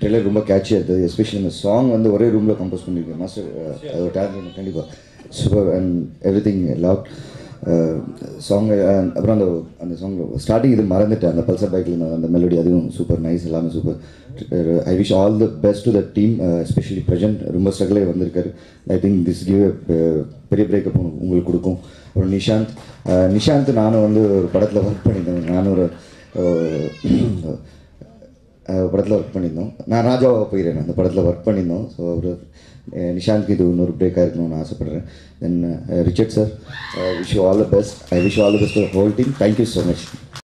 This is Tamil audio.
ட்ரெய்லர் ரொம்ப கேட்சியாக இருந்தது எஸ்பெஷலி இந்த சாங் வந்து ஒரே ரூமில் கம்போஸ் பண்ணியிருக்கேன் மாஸ்டர் அது ஒரு டேலண்ட் கண்டிப்பாக super and everything love song அப்புறம் அந்த அந்த சாங் ஸ்டார்டிங் இது மறந்துட்டேன் அந்த பல்சர் பைக்கில் அந்த மெலடி அதுவும் சூப்பர் நைஸ் எல்லாமே super I wish all the best to the team especially present ரொம்ப ஸ்ட்ரகிளே வந்திருக்காரு ஐ திங்க் திஸ் கிவ் பெரிய பிரேக்கப் உங்களுக்கு கொடுக்கும் அப்புறம் நிஷாந்த் அஹ், நிஷாந்த் நானும் வந்து ஒரு படத்தில் ஒர்க் பண்ணியிருந்தேன் நானும் ஒரு அஹ், படத்தில் ஒர்க் பண்ணியிருந்தோம் நான் ராஜாவாக போயிடுறேன் அந்த படத்தில் ஒர்க் பண்ணியிருந்தோம் ஸோ அவர் நிஷாந்த்க்கு இது இன்னொரு பிரேக்காக இருக்கணும்னு ஆசைப்பட்றேன் then Richard sir wish all the best I wish all the best whole team thank you so much